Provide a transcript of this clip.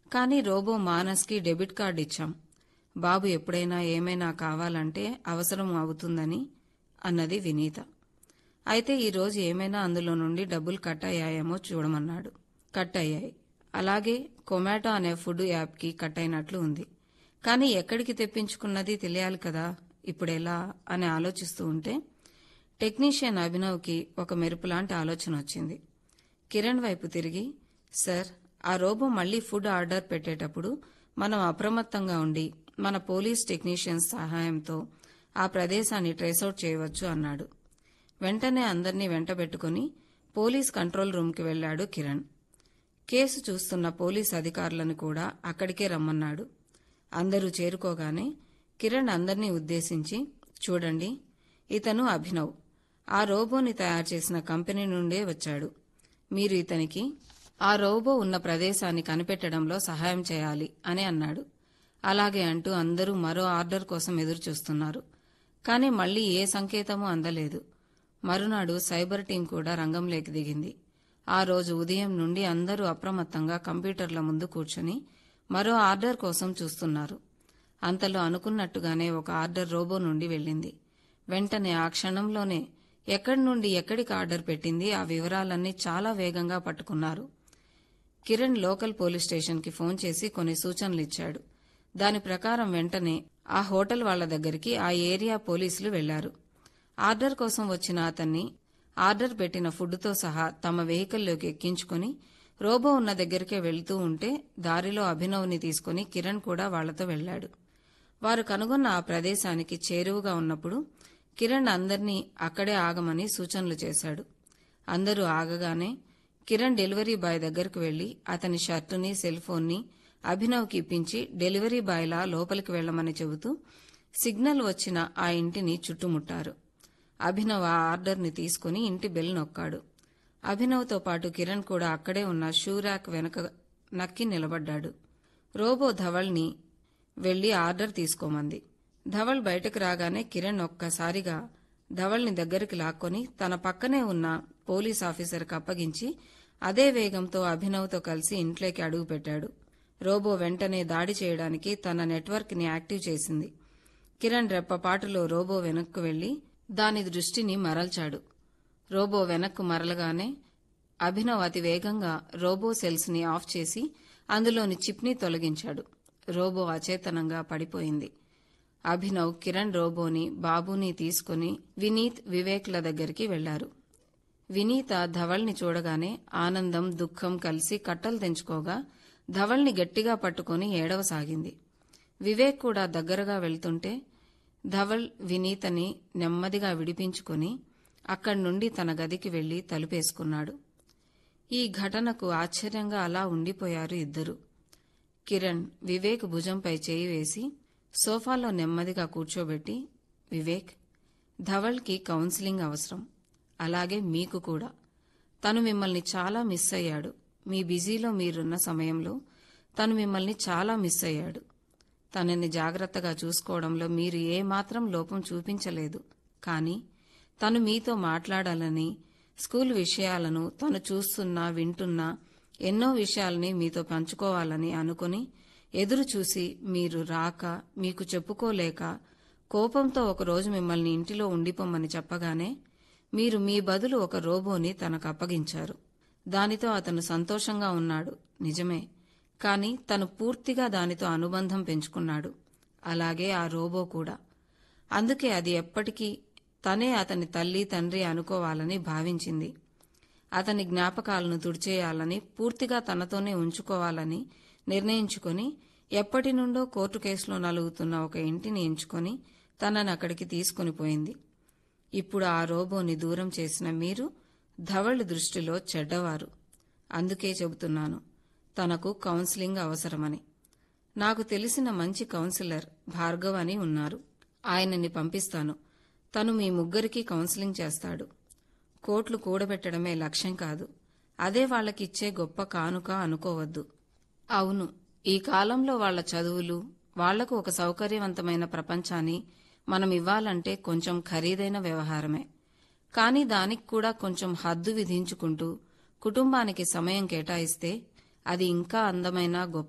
కానీ robo మానస్కి debit card ఇచ్చాం బాబు ఎప్పుడైనా ఏమైనా కావాలంటే అవసరం అవుతుందని అన్నది వినీత అయితే ఈరోజు ఏమైనా అందులో నుండి డబ్బులు కట్ అయ్యాయేమో చూడమన్నాడు కట్ అయ్యాయి అలాగే కొమాటో అనే ఫుడ్ యాప్కి కట్ అయినట్లు ఉంది కానీ ఎక్కడికి తెప్పించుకున్నది తెలియాలి కదా ఇప్పుడెలా అని ఆలోచిస్తూ ఉంటే టెక్నీషియన్ అభినవ్కి ఒక మెరుపులాంటి ఆలోచన వచ్చింది కిరణ్ వైపు తిరిగి సార్ ఆ రోబో మళ్లీ ఫుడ్ ఆర్డర్ పెట్టేటప్పుడు మనం అప్రమత్తంగా ఉండి మన పోలీస్ టెక్నీషియన్స్ సహాయంతో ఆ ప్రదేశాన్ని ట్రేసౌట్ చేయవచ్చు అన్నాడు వెంటనే అందర్నీ వెంటబెట్టుకుని పోలీస్ కంట్రోల్ రూమ్కి వెళ్లాడు కిరణ్ కేసు చూస్తున్న పోలీస్ అధికారులను కూడా అక్కడికే రమ్మన్నాడు అందరూ చేరుకోగానే కిరణ్ అందర్నీ ఉద్దేశించి చూడండి ఇతను అభినవ్ ఆ రోబోని తయారు చేసిన కంపెనీ నుండే వచ్చాడు మీరు ఇతనికి ఆ రోబో ఉన్న ప్రదేశాన్ని కనిపెట్టడంలో సహాయం చేయాలి అని అన్నాడు అలాగే అంటూ అందరూ మరో ఆర్డర్ కోసం ఎదురుచూస్తున్నారు కానీ మళ్లీ ఏ సంకేతమూ అందలేదు మరునాడు సైబర్ టీం కూడా రంగంలోకి దిగింది ఆ రోజు ఉదయం నుండి అందరూ అప్రమత్తంగా కంప్యూటర్ల ముందు కూర్చొని మరో ఆర్డర్ కోసం చూస్తున్నారు అంతలో అనుకున్నట్టుగానే ఒక ఆర్డర్ రోబో నుండి వెళ్ళింది వెంటనే ఆ క్షణంలోనే ఎక్కడి నుండి ఎక్కడికి ఆర్డర్ పెట్టింది ఆ వివరాలన్నీ చాలా వేగంగా పట్టుకున్నారు కిరణ్ లోకల్ పోలీస్ స్టేషన్కి ఫోన్ చేసి కొన్ని సూచనలు ఇచ్చాడు దాని ప్రకారం వెంటనే ఆ హోటల్ వాళ్ల దగ్గరికి ఆ ఏరియా పోలీసులు వెళ్లారు ఆర్డర్ కోసం వచ్చిన అతన్ని ఆర్డర్ పెట్టిన ఫుడ్తో సహా తమ వెహికల్లోకి ఎక్కించుకుని రోబో ఉన్న దగ్గరికే వెళ్తూ ఉంటే దారిలో అభినవ్ని తీసుకుని కిరణ్ కూడా వాళ్లతో వెళ్లాడు వారు కనుగొన్న ఆ ప్రదేశానికి చేరువగా ఉన్నప్పుడు కిరణ్ అందర్నీ అక్కడే ఆగమని సూచనలు చేశాడు అందరూ ఆగగానే కిరణ్ డెలివరీ బాయ్ దగ్గరకు వెళ్లి అతని షర్టుని సెల్ ఫోన్ని అభినవ్కి ఇప్పించి డెలివరీ బాయ్లా లోపలికి వెళ్లమని చెబుతూ సిగ్నల్ వచ్చిన ఆ ఇంటిని చుట్టుముట్టారు అభినవ్ ఆ ఆర్డర్ని తీసుకుని ఇంటి బెల్ నొక్కాడు అభినవ్తో పాటు కిరణ్ కూడా అక్కడే ఉన్న షూ ర్యాక్ వెనక నక్కి నిలబడ్డాడు రోబో ధవల్ని వెళ్లి ఆర్డర్ తీసుకోమంది ధవల్ బయటకు రాగానే కిరణ్ ఒక్కసారిగా ధవల్ని దగ్గరికి లాక్కొని తన పక్కనే ఉన్న పోలీస్ ఆఫీసర్కి అప్పగించి అదే వేగంతో అభినవ్తో కలిసి ఇంట్లోకి అడుగుపెట్టాడు రోబో వెంటనే దాడి చేయడానికి తన నెట్వర్క్ని యాక్టివ్ చేసింది కిరణ్ రెప్పపాటులో రోబో వెనక్కు వెళ్లి దాని దృష్టిని మరల్చాడు రోబో వెనక్కు మరలగానే అభినవ్ అతి వేగంగా రోబో సెల్స్ని ఆఫ్ చేసి అందులోని చిప్ని తొలగించాడు రోబో అచేతనంగా పడిపోయింది అభినవ్ కిరణ్ రోబోని బాబుని తీసుకుని వినీత్ వివేక్ల దగ్గరికి వెళ్లారు వినీత ధవల్ని చూడగానే ఆనందం దుఃఖం కలిసి కట్టలు తెంచుకోగా ధవల్ని గట్టిగా పట్టుకుని ఏడవసాగింది వివేక్ కూడా దగ్గరగా వెళ్తుంటే ధవల్ వినీతని నెమ్మదిగా విడిపించుకుని అక్కడి నుండి తన గదికి వెళ్లి తలుపేసుకున్నాడు ఈ ఘటనకు ఆశ్చర్యంగా అలా ఉండిపోయారు ఇద్దరు కిరణ్ వివేక్ భుజంపై చేయి వేసి సోఫాలో నెమ్మదిగా కూర్చోబెట్టి వివేక్ ధవల్కి కౌన్సిలింగ్ అవసరం అలాగే మీకు కూడా తను మిమ్మల్ని చాలా మిస్ అయ్యాడు మీ బిజీలో మీరున్న సమయంలో తను మిమ్మల్ని చాలా మిస్ అయ్యాడు తనని జాగ్రత్తగా చూసుకోవడంలో మీరు ఏమాత్రం లోపం చూపించలేదు కానీ తను మీతో మాట్లాడాలని స్కూల్ విషయాలను తను చూస్తున్నా వింటున్నా ఎన్నో విషయాలని మీతో పంచుకోవాలని అనుకుని ఎదురు చూసి మీరు రాక మీకు చెప్పుకోలేక కోపంతో ఒకరోజు మిమ్మల్ని ఇంటిలో ఉండిపోమ్మని చెప్పగానే మీరు మీ బదులు ఒక రోబోని తనకు అప్పగించారు దానితో అతను సంతోషంగా ఉన్నాడు నిజమే కాని తను పూర్తిగా దానితో అనుబంధం పెంచుకున్నాడు అలాగే ఆ రోబో కూడా అందుకే అది ఎప్పటికీ తనే అతని తల్లి తండ్రి అనుకోవాలని భావించింది అతని జ్ఞాపకాలను తుడిచేయాలని పూర్తిగా తనతోనే ఉంచుకోవాలని నిర్ణయించుకుని ఎప్పటి నుండో కోర్టు కేసులో నలుగుతున్న ఒక ఇంటిని ఎంచుకొని తనని అక్కడికి తీసుకుని పోయింది ఇప్పుడు ఆ రోబోని దూరం చేసిన మీరు ధవళ్ దృష్టిలో చెడ్డవారు అందుకే చెబుతున్నాను తనకు కౌన్సిలింగ్ అవసరమని నాకు తెలిసిన మంచి కౌన్సిలర్ భార్గవ్ అని ఉన్నారు ఆయనని పంపిస్తాను తను మీ ముగ్గురికి కౌన్సిలింగ్ చేస్తాడు కోట్లు కూడబెట్టడమే లక్ష్యం కాదు అదే వాళ్ళకిచ్చే గొప్ప కానుక అనుకోవద్దు అవును ఈ కాలంలో వాళ్ళ చదువులు వాళ్లకు ఒక సౌకర్యవంతమైన ప్రపంచాన్ని మనం ఇవ్వాలంటే కొంచెం ఖరీదైన వ్యవహారమే కానీ దానికి కూడా కొంచెం హద్దు విధించుకుంటూ కుటుంబానికి సమయం కేటాయిస్తే అది ఇంకా అందమైన గొప్ప